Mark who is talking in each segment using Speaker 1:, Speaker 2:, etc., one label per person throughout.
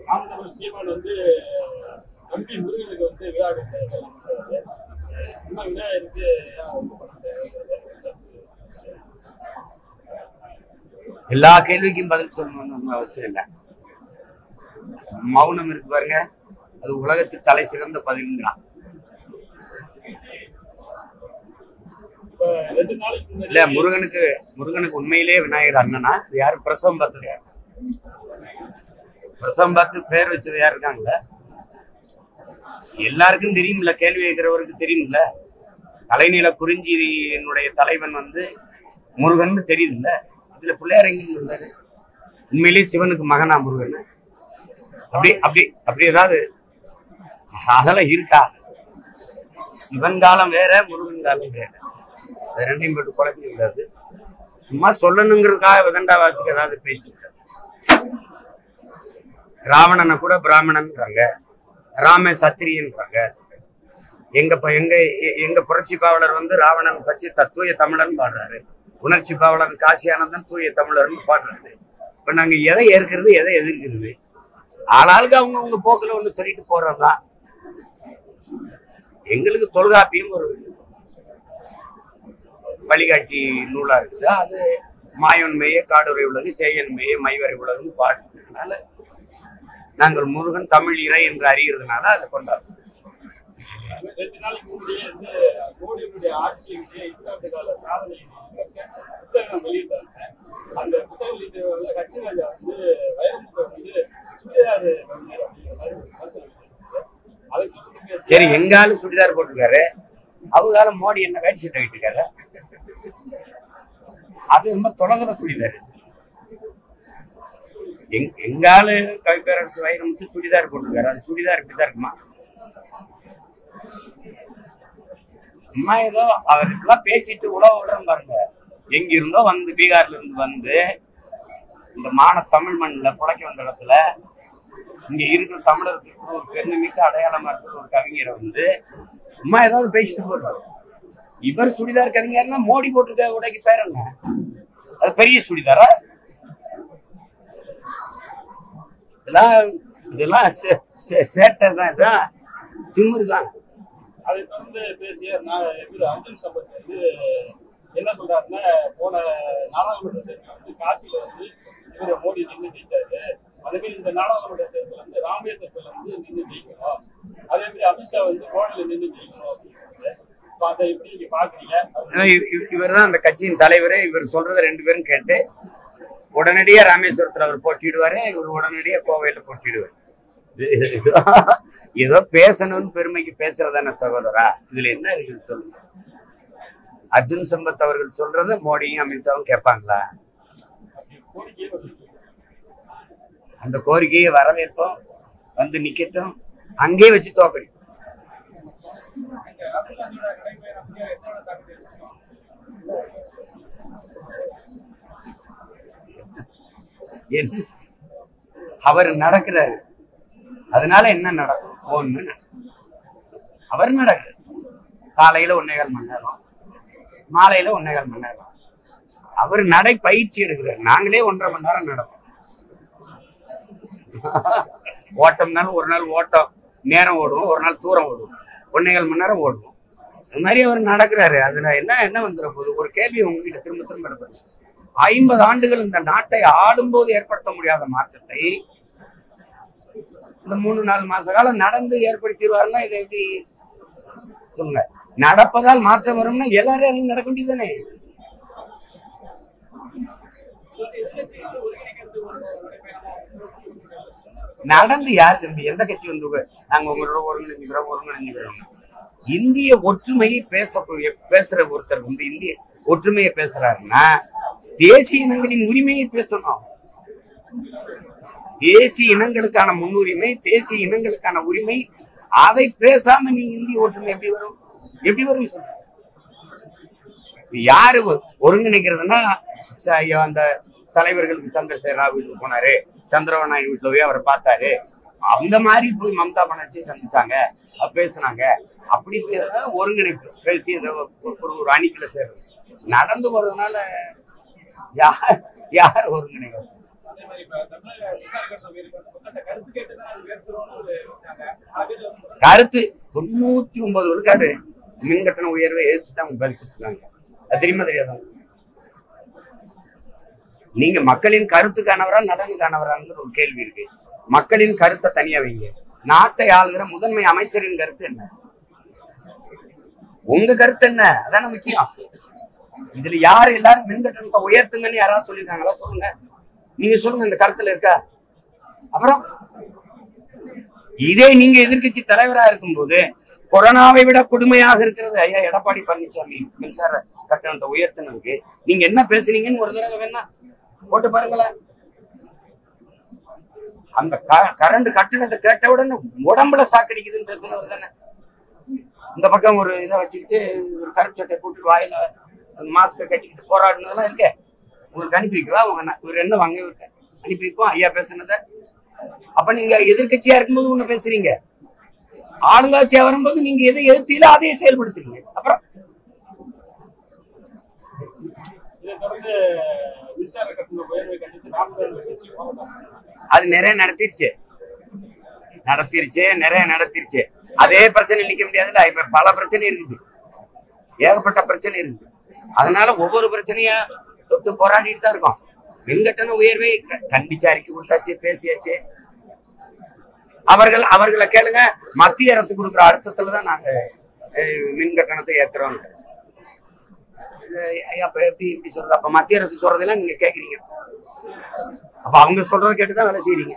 Speaker 1: நாம் தமிழ் சீமான் வந்து தம்பி முருகனுக்கு வந்து விழா எடுக்கிறாரு இன்னும் விநாயகருக்கு ஏன் வந்து பண்ணல?
Speaker 2: எல்லா கேள்விக்கும் பதில் சொல்லணும்னு ஒண்ணும் அவசியம் இல்லை மௌனம் இருக்கு பாருங்க அது உலகத்துக்கு தலை சிறந்த பதில்ங்கிறான்
Speaker 1: இப்ப ரெண்டு நாளைக்கு முன்னாடி
Speaker 2: இல்ல முருகனுக்கு முருகனுக்கு உண்மையிலேயே விநாயகர் அண்ணனா அது யாரு பிரசவம் பார்த்தது யாரு பிரசவம் பார்த்து பேர் வச்சது யார் இருக்காங்கல்ல எல்லாருக்கும் தெரியும்ல கேள்வி கேட்கிறவருக்கு தெரியும்ல தலைநில குறிஞ்சியினுடைய தலைவன் வந்து முருகன் தெரியுதுல்ல இதுல பிள்ளையார் எங்க வந்தாரு உண்மையிலேயே சிவனுக்கு மகனா முருகன் அப்படி அப்படி அப்படி ஏதாவது அதெல்லாம் இருக்கா சிவன் காலம் வேற முருகன் காலம் வேற அது ரெண்டையும் போட்டு குழப்பிக்க கூடாது சும்மா சொல்லணுங்கிறதுக்காக விதண்டாவாத்துக்கு ஏதாவது பேசிட்டு கூடாது ராவணனை கூட பிராமணன்றாங்க ராம சத்திரியன்றாங்க எங்க ப- எங்க எ- எங்க புரட்சி பாவலர் வந்து ராவணன் பற்றி தத்துவ தமிழன் பாடுறாரு உணர்ச்சி பாவலர் காசியானந்தன் தூய தமிழர்னு பாடுறாரு இப்ப நாங்க எதை ஏற்கிறது எதை எதிர்க்கிறது ஆளாளுக்கு அவங்க அவங்க போக்குல ஒண்ணு சொல்லிட்டு போறதுதான் எங்களுக்கு தொல்காப்பியம் ஒரு வழிகாட்டி நூலா இருக்குது அது மாயன்மையே காடுரை உலகு சேயன்மையே மைவரை உலகம் பாடுது அதனால நாங்கள் முருகன் தமிழ் இறை என்று அறிகிறதுனால அதை கொண்டாடுறோம்
Speaker 1: ரெண்டு நாளைக்கு முன்னாடியே வந்து மோடியினுடைய ஆட்சியினுடைய இந்தாண்டு கால சாதனை புத்தகம் வெளியிட்டாங்க அந்த புத்தகம் வெளியிட்ட வந்து கட்சிராஜா வந்து வைரமுக வந்து சுடிதார் கவிஞர் அப்படிங்கிற மாதிரி ஒரு விமர்சனம் பண்ணியிருந்தாரு. அதை குறித்து பேச
Speaker 2: சரி எங்க ஆளு சுடிதார் போட்டிருக்காரு அவங்க ஆளு மோடி என்ன வேட்டி சட்டை விட்டுருக்காரு அது ரொம்ப தொலைகிற சுடிதார் எங் எங்க ஆளு கவிப்பேரரசு வைரமுத்து சுடிதார் போட்டிருக்காரு அது சுடிதார் இப்படிதான் இருக்குமா அம்மா ஏதோ அவருக்கெல்லாம் பேசிட்டு உழவு விடுறோம் பாருங்க எங்க இருந்தோ வந்து பீகார்ல இருந்து வந்து இந்த மான தமிழ் மண்ணுல புழைக்க வந்த இடத்துல இங்க இருக்கிற தமிழருக்கு இருக்கிற ஒரு பெருமைமிக்க அடையாளமா இருக்கிற ஒரு கவிஞரை வந்து சும்மா ஏதாவது பேசிட்டு போறாரு இவர் சுடிதார் கவிஞர்னா மோடி போட்டிருக்க உடைக்கு பேர் என்ன அது பெரிய சுடிதாரா இதெல்லாம் இதெல்லாம் சே- சே- சேட்டை தான் இதான் திமிரு தான்
Speaker 1: அதை தொடர்ந்து பேசிய நான் இவர் அர்ஜுன் சம்பத் வந்து என்ன சொல்றாருன்னா போன நாடாளுமன்ற தேர்தல் வந்து காசியில வந்து இவர் மோடி நின்று ஜெயிச்சாரு அதே மாதிரி இந்த நாடாளுமன்ற தேர்தல் வந்து ராமேஸ்வரத்துல வந்து நின்று ஜெயிக்கணும் அதே மாதிரி அமித்ஷா வந்து கோடையில நின்று ஜெயிக்கணும் அப்படிங்கிறது இப்ப அதை எப்படி நீங்க பாக்குறீங்க
Speaker 2: இவர் தான் அந்த கட்சியின் தலைவர் இவர் சொல்றதை ரெண்டு பேரும் கேட்டு உடனடியா ராமேஸ்வரத்துல அவர் போட்டிடுவாரு இவர் உடனடியா கோவையில போட்டிடுவார் இது- ஏதோ பேசணும்னு பெருமைக்கு பேசுறதானே சகோதரா இதுல என்ன இருக்குது சொல்லுங்க அர்ஜுன் சம்பத் அவர்கள் சொல்றத மோடியும் அமித்ஷாவும் கேட்பாங்களா
Speaker 1: அப்படி கோரிக்கையே வந்து
Speaker 2: அந்த கோரிக்கையை வரவேற்போம் வந்து நிக்கட்டும் அங்கேயே வச்சு தோக்கடி என்ன அவர் நடக்கிறாரு அதனால என்ன நடக்கும் ஒண்ணு நடக்கும். அவர் நடக்கிறார் காலையில ஒன்னேகால் மணி நேரம் மாலையில ஒன்னேகால் மணி நேரம் அவர் நடை பயிற்சி எடுக்கிறார் நாங்களே ஒன்றரை மணி நேரம் நடப்போம் ஓட்டம்னாலும் ஒரு நாள் ஓட்டம் நேரம் ஓடுவோம் ஒரு நாள் தூரம் ஓடுவோம் ஒன்னேகால் மணி நேரம் ஓடுவோம் அது மாதிரி அவர் நடக்கிறாரு அதுல என்ன என்ன வந்துட போகுது ஒரு கேள்வி உங்ககிட்ட திரும்ப திரும்ப எடுப்பது ஐம்பது ஆண்டுகள் இந்த நாட்டை ஆளும்போது ஏற்படுத்த முடியாத மாற்றத்தை இந்த மூணு நாலு மாச காலம் நடந்து ஏற்படுத்திடுவாருன்னா இதை எப்படி சொல்லுங்க நடப்பதால் மாற்றம் வரும்னா எல்லாரும் இறங்கி நடக்க வேண்டியதுதானே நடந்து யார் தம்பி எந்த கட்சி வந்து உங்க- நாங்க உங்களோட ஒருங்கிணைஞ்சுக்கிறோம் ஒருங்கிணைஞ்சுக்கிறோம் இந்திய ஒற்றுமையை பேச பேசுற ஒருத்தர் வந்து இந்திய ஒற்றுமையை பேசுறாருன்னா தேசிய இனங்களின் உரிமையை பேசணும் தேசிய இனங்களுக்கான முன்னுரிமை தேசிய இனங்களுக்கான உரிமை அதை பேசாம நீங்க இந்திய ஒற்றுமை எப்படி வரும் எப்படி வரும் சொல்லுங்க இப்ப யாரு ஒ- ஒருங்கிணைக்கிறதுனா ச- அந்த தலைவர்களுக்கு சந்திரசேகர ராவ் வீட்டுக்கு போனாரு சந்திரபாபு நாயுடு வீட்டுல போய் அவரை பார்த்தாரு அந்த மாதிரி போய் மம்தா பானர்ஜி சந்திச்சாங்க அப்ப பேசுனாங்க அப்படி பே- ஒருங்கிணைப்பு பேசி அதை ஒரு- ஒரு ஒரு அணிக்குள்ள சேர்றது நடந்து போறதுனால யார் யார் ஒருங்கிணைக்க
Speaker 3: அதே மாதிரி இப்ப தமிழக மின்சார கட்டண உயர்வு வந்து மக்கள்கிட்ட கருத்து கேட்டு தான் உயர்த்துறோம்னு ஒரு இருக்காங்க பல பேர் வந்து
Speaker 2: கருத்து தொண்ணூத்தி ஒன்பது விழுக்காடு மின் கட்டண உயர்வை எதிர்த்து தான் பதில் கொடுத்துருக்காங்க அது தெரியுமா தெரியாதா நீங்க மக்களின் கருத்துக்கானவரா நலனுக்கானவரான்னு ஒரு கேள்வி இருக்கு மக்களின் கருத்தை தனியா வைங்க நாட்டை ஆளுகிற முதன்மை அமைச்சரின் கருத்து என்ன உங்க கருத்து என்ன அதான முக்கியம் இதுல யாரு எல்லாரும் மின் கட்டணத்தை உயர்த்துங்கன்னு யாராவது சொல்லியிருக்காங்களா சொல்லுங்க நீங்க சொல்லுங்க இந்த கருத்துல இருக்கா அப்புறம் இதே நீங்க எதிர்க்கட்சி தலைவரா இருக்கும்போது கொரோனாவை விட கொடுமையாக இருக்கிறது ஐயா எடப்பாடி பழனிசாமி மின்சார கட்டணத்தை உயர்த்தினதுக்கு நீங்க என்ன பேசுனீங்கன்னு ஒரு தடவை வேணா போட்டு பாருங்களேன் அந்த கரண்ட் கட்டணத்தை கேட்ட உடனே உடம்புல சாக்கடிக்குதுன்னு பேசுனவர் தானே இந்த பக்கம் ஒரு இதை வச்சுக்கிட்டு ஒரு கருப்பு சட்டை போட்டு வாயில மாஸ்கை கட்டிக்கிட்டு போராடினதெல்லாம் இருக்கே உங்களுக்கு அனுப்பி வைக்கவா உங்க ந- இவர் என்ன வாங்க இவருக்கு அனுப்பி வைப்போம் ஐயா பேசுனதை அப்ப நீங்க எதிர்க்கட்சியா இருக்கும்போது ஒண்ணு பேசுறீங்க ஆளுங்கட்சியா வரும்போது நீங்க எதை எதிர்த்தீங்களோ அதையே செயல்படுத்துறீங்க அப்புறம்
Speaker 1: இதை தொடர்ந்து மின்சார கட்டண உயர்வை கண்டித்து நாம் தமிழர் கட்சி போராட்டம்
Speaker 2: அது நிறைய நடத்திருச்சு நடத்திருச்சு நிறைய நடத்திருச்சு அதே பிரச்சனை நிக்க முடியாதுல்ல இப்ப பல பிரச்சனை இருக்குது ஏகப்பட்ட பிரச்சனை இருக்குது அதனால ஒவ்வொரு பிரச்சனையா தொட்டு போராடிட்டு தான் இருக்கோம் மின்கட்டண உயர்வை க- கண்டிச்சு அறிக்கை கொடுத்தாச்சு பேசியாச்சு அவர்கள் அவர்களை கேளுங்க மத்திய அரசு கொடுக்குற அழுத்தத்துல தான் நாங்க அஹ், மின் கட்டணத்தை ஏத்துறோம் அப்ப எப்படி இப்படி சொல்றது அப்ப மத்திய அரசு சொல்றதெல்லாம் நீங்க கேக்குறீங்க அப்ப அவங்க சொல்றதை கேட்டுதான் வேலை செய்றீங்க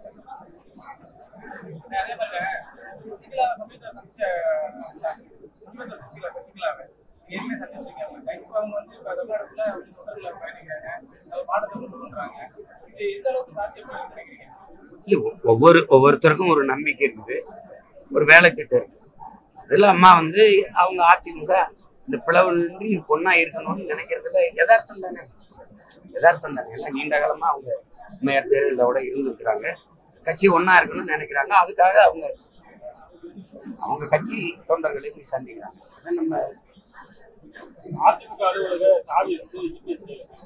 Speaker 3: அதே மாதிரி சசிகலா சமயத்துல சந்திச்ச முதலமைச்சர் சசிகலா சசிகலாவை ஏற்கனவே சந்திச்சிருக்காங்க இப்ப அவங்க வந்து இப்ப தமிழ்நாட்டுல வந்து முதல்ல பயணிக்கிறாங்க அது பாடத்தை கொண்டு பண்றாங்க இது எந்த அளவுக்கு சாத்தியம் நினைக்கிறீங்க
Speaker 2: இல்ல ஒ- ஒவ்வொரு ஒவ்வொருத்தருக்கும் ஒரு நம்பிக்கை இருக்குது ஒரு வேலை திட்டம் இருக்கு அதில் அம்மா வந்து அவங்க அதிமுக இந்த பிளவுன்றி பொண்ணா இருக்கணும்னு நினைக்கிறதுல யதார்த்தம் தானே யதார்த்தம் தானே எல்லாம் நீண்ட காலமா அவங்க மேயர் தேர்தலோட இருந்திருக்கிறாங்க கட்சி ஒண்ணா இருக்கணும்னு நினைக்கிறாங்க அதுக்காக அவங்க அவங்க கட்சி தொண்டர்களை போய் சந்திக்கிறாங்க அதை நம்ம
Speaker 1: அதிமுக அலுவலக சாவி வந்து இபிஎஸ்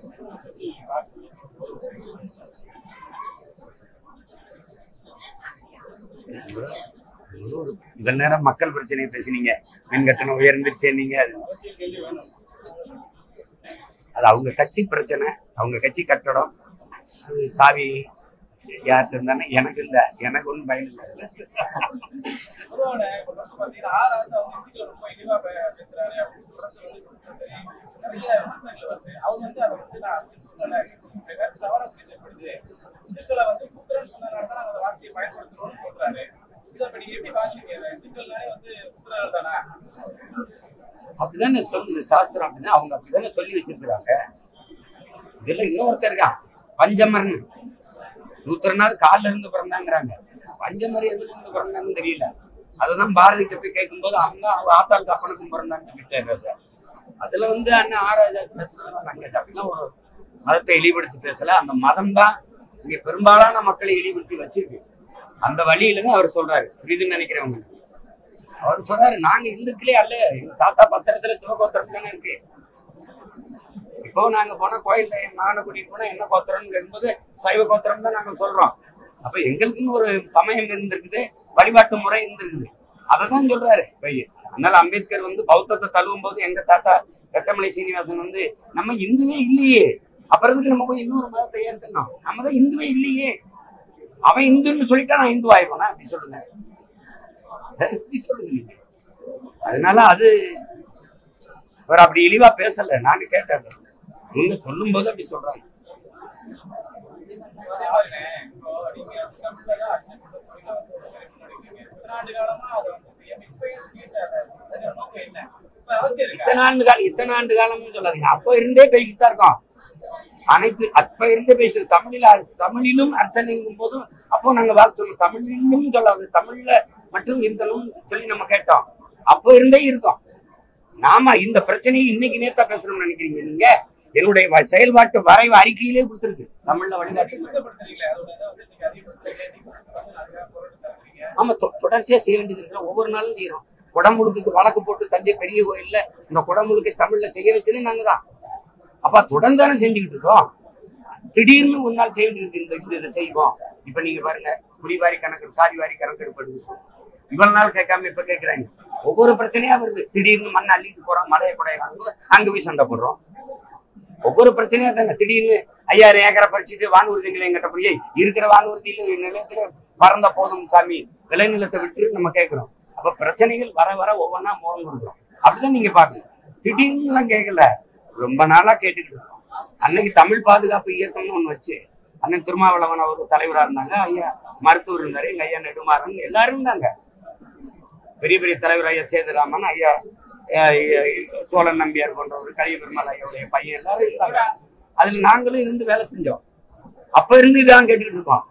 Speaker 2: ஒரு இவ்வளவு நேரம் மக்கள் பிரச்சனையை பேசுனீங்க மின் கட்டணம் உயர்ந்துருச்சே நீங்க அது
Speaker 1: அரசியல் கேள்வி வேணும்
Speaker 2: அது அவங்க கட்சி பிரச்சனை அவங்க கட்சி கட்டடம் அது சாவி யார்கிட்ட இருந்தானே எனக்கு இல்ல எனக்கு ஒன்றும் பயன் இல்லை
Speaker 3: பொதுவான இப்ப வந்து பாத்தீங்கன்னா ஆர் ராசா வந்து இந்தியில ரொம்ப இழிவா பே- பேசுறாரு அப்படின்னு தொடர்ந்து வந்து சொல்றது நிறைய விமர்சனங்கள் வருது அவர் வந்து அதை வந்து நான் அப்படி சொல்லல இந்த கருத்து தவறா புரிஞ்சப்படுது இந்துக்களை வந்து சுத்திரன் சொன்னதுனால தான் நாங்க அந்த வார்த்தையை பயன்படுத்துறோம்னு சொல்றாரு இதை இப்ப நீங்க எப்படி பாக்குறீங்க இந்துக்கள்னாலே வந்து சுத்திரர்கள் தானா
Speaker 2: அப்படிதானே சொல்லுது சாஸ்திரம் அப்படிதான் அவங்க அப்படிதானே சொல்லி வச்சிருக்கிறாங்க இதுல இன்னொருத்தர் இருக்கான் பஞ்சமர்னு சூத்திரனாவது கால்ல இருந்து பிறந்தாங்கிறாங்க பஞ்சமர் எதுல இருந்து பிறந்தான்னு தெரியல அதுதான் பாரதி கிட்ட போய் கேட்கும்போது அவங்க அவங்க ஆத்தாளுக்கு அப்பனுக்கும் பிறந்தான்னு விட்டாரு அதுல வந்து அண்ணன் ஆராஜா பேசுனாலும் நான் கேட்டேன் அப்படிலாம் ஒரு மதத்தை இழிவுபடுத்தி பேசல அந்த மதம் தான் இங்க பெரும்பாலான மக்களை இழிவுபடுத்தி வச்சிருக்கு அந்த வழியில தான் அவர் சொல்றாரு புரியுதுன்னு நினைக்கிறவங்க அவர் சொல்றாரு நாங்க இந்துக்களே அல்ல எங்க தாத்தா பத்திரத்துல சிவகோத்திரம் தானே இருக்கு இப்போ நாங்க போனா கோயில்ல என் மகனை கூட்டிட்டு போனா என்ன கோத்திரம்னு கேட்கும்போது சைவ கோத்திரம் தான் நாங்க சொல்றோம் அப்ப எங்களுக்குன்னு ஒரு சமயம் இருந்திருக்குது வழிபாட்டு முறை இருந்திருக்குது அததான் சொல்றாரு இப்ப அதனால அம்பேத்கர் வந்து பௌத்தத்தை தழுவும் போது எங்க தாத்தா ரெட்டமலை சீனிவாசன் வந்து நம்ம இந்துவே இல்லையே அப்புறத்துக்கு நம்ம போய் இன்னொரு மதத்தை ஏற்கணும் நம்ம தான் இந்துவே இல்லையே அவன் இந்துன்னு சொல்லிட்டா நான் இந்து ஆயிடுவேனா அப்படி சொல்லுங்க எப்படி சொல்லுங்க நீங்க அதனால அது அவர் அப்படி இழிவா பேசல நான் கேட்டேன் நீங்க சொல்லும் போது அப்படி சொல்றாங்க
Speaker 3: அதே மாதிரினே இப்போ நீங்க வந்து தமிழ்ல ஆட்சி பண்ற தொழில வந்து ஒரு பெரிய முன்னெடுக்கிறீங்க இத்தனை ஆண்டு காலமா அதை வந்து செய்யாம இப்ப எதுக்கு அது நோக்கம் என்ன இப்ப அவசியம் இருக்கா
Speaker 2: இத்தனை ஆண்டு காலம் இத்தனை ஆண்டு காலம்னு சொல்லாதீங்க அப்ப இருந்தே பேசிட்டு தான் இருக்கோம் அனைத்து அப்ப இருந்தே பேசுறது தமிழில் அ- தமிழிலும் அர்ச்சனைங்கும் போதும் அப்போ நாங்க வாழ்த்து சொன்னோம் தமிழிலும் சொல்லாது தமிழ்ல மட்டும் இருக்கணும்னு சொல்லி நம்ம கேட்டோம் அப்போ இருந்தே இருக்கோம் நாம இந்த பிரச்சனையை இன்னைக்கு நேத்தா பேசணும்னு நினைக்கிறீங்க நீங்க என்னுடைய வ- செயல்பாட்டு வரைவு அறிக்கையிலே கொடுத்துருக்கு தமிழ்ல வழிகாட்டு
Speaker 3: சுத்தப்படுத்துறீங்களே அதோட இதை வந்து நீங்க அதிகப்படுத்துறீங்க நீங்க வந்து அதுக்காக பொருள் தருவீங்க
Speaker 2: ஆமா தொ- தொடர்ச்சியா செய்ய வேண்டியது இருக்குல்ல ஒவ்வொரு நாளும் செய்யறோம் குடமுழுக்குக்கு வழக்கு போட்டு தஞ்சை பெரிய கோயில்ல இந்த குடமுழுக்கை தமிழ்ல செய்ய வச்சதே நாங்க தான் அப்ப தொடர்ந்து தானே செஞ்சுக்கிட்டு இருக்கோம் திடீர்னு ஒரு நாள் செய்ய வேண்டியது இந்த இந்த இதை செய்வோம் இப்ப நீங்க பாருங்க குடிவாரி கணக்கு சாதி வாரி கணக்கெடுப்பு எடுக்க சொல்லுங்க இவ்வளவு நாள் கேட்காம இப்ப கேட்கறாங்க ஒவ்வொரு பிரச்சனையா வருது திடீர்னு மண் அள்ளிட்டு போறோம் மலையை குடையிறாங்க அங்க போய் சண்டை போடுறோம் ஒவ்வொரு பிரச்சனையா தாங்க திடீர்னு ஐயாயிரம் ஏக்கரை பறிச்சுட்டு வானூர்திகளை எங்கிட்ட போய் "ஏய், இருக்கிற வானூர்தியில நிலையத்துல பறந்த போதும் சாமி விளைநிலத்தை விட்டு நம்ம கேட்கிறோம் அப்ப பிரச்சனைகள் வர வர ஒவ்வொன்றா மோகம் கொடுக்குறோம் அப்படிதான் நீங்க பாக்கணும் திடீர்னு எல்லாம் கேட்கல ரொம்ப நாளா கேட்டுக்கிட்டு இருக்கோம் அன்னைக்கு தமிழ் பாதுகாப்பு இயக்கம்னு ஒண்ணு வச்சு அண்ணன் திருமாவளவன் அவர் தலைவரா இருந்தாங்க ஐயா மருத்துவர் இருந்தாரு எங்க ஐயா நெடுமாறன் எல்லாரும் இருந்தாங்க பெரிய பெரிய தலைவர் ஐயா சேதுராமன் ஐயா அஹ், அஹ், சோழன் நம்பியார் போன்றவர் கலிய பெருமாள் ஐயாவுடைய பையன் எல்லாரும் இருந்தாங்க அதுல நாங்களும் இருந்து வேலை செஞ்சோம் அப்ப இருந்து இதான் கேட்டுக்கிட்டு இருக்கோம்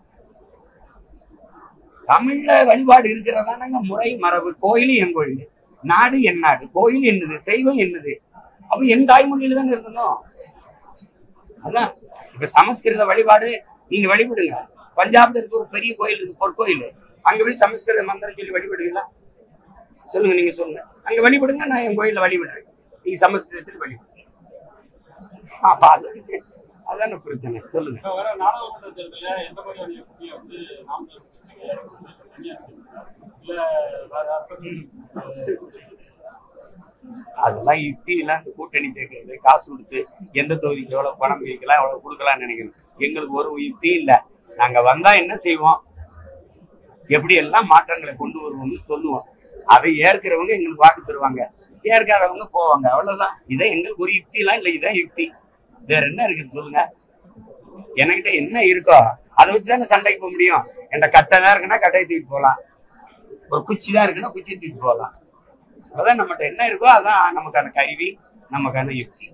Speaker 2: தமிழ்ல வழிபாடு இருக்கிறதானங்க முறை மரபு கோயில் என் கோயில் நாடு என் நாடு கோயில் என்னது தெய்வம் என்னது அப்ப என் தாய்மொழியில தானே இருக்கணும் அதான் இப்ப சமஸ்கிருத வழிபாடு நீங்க வழிபடுங்க பஞ்சாப்ல இருக்க ஒரு பெரிய கோயில் இருக்கு பொற்கோயில் அங்க போய் சமஸ்கிருத மந்திரம் சொல்லி வழிபடுவீங்களா சொல்லுங்க நீங்க சொல்லுங்க அங்க வழிபடுங்க நான் என் கோயில்ல வழிபடுறேன் நீங்க சமஸ்கிருதத்தில் வழிபடுங்க அப்ப அது அதான பிரச்சனை சொல்லுங்க
Speaker 1: இப்ப வர நாடாளுமன்ற தேர்தலில் எந்த மாதிரியான யுக்தியை வந்து நாம் தமிழர் கட்சிக்கு தனியா இருக்குங்களா? இல்ல வேற யாருக்கும்
Speaker 2: அதெல்லாம் யுக்தி எல்லாம் இந்த கூட்டணி சேர்க்கறது காசு கொடுத்து எந்த தொகுதிக்கு எவ்வளவு பணம் பிரிக்கலாம் எவ்வளவு கொடுக்கலாம்னு நினைக்கிறோம் எங்களுக்கு ஒரு யுக்தியும் இல்லை நாங்க வந்தா என்ன செய்வோம் எப்படி எல்லாம் மாற்றங்களை கொண்டு வருவோம்னு சொல்லுவோம் அதை ஏற்கிறவங்க எங்களுக்கு வாக்கு தருவாங்க ஏற்காதவங்க போவாங்க அவ்வளவுதான் இதை எங்களுக்கு ஒரு யுக்தி எல்லாம் இல்லை இதான் யுக்தி வேற என்ன இருக்குது சொல்லுங்க என்கிட்ட என்ன இருக்கோ அதை வச்சு தானே சண்டைக்கு போக முடியும் என்கிட்ட கட்டை தான் இருக்குன்னா கட்டையை தூக்கிட்டு போகலாம் ஒரு குச்சி தான் இருக்குன்னா குச்சியை தூக்கிட்டு போகலாம் அதான் நம்மகிட்ட என்ன இருக்கோ அதான் நமக்கான கருவி நமக்கான யுக்தி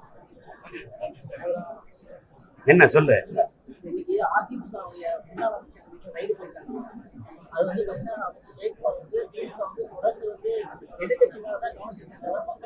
Speaker 2: என்ன சொல்லு
Speaker 4: இன்னைக்கு அதிமுகவுடைய முன்னாள் அமைச்சர் வீட்டுல ரைடு போயிருக்காங்க அது வந்து பாத்தீங்கன்னா அமைச்சர் ஜெயக்குமார் வந்து திமுக வந்து தொடர்ந்து வந்து எதிர்கட்சி மேலதான் கவனம் செலுத்த தவிர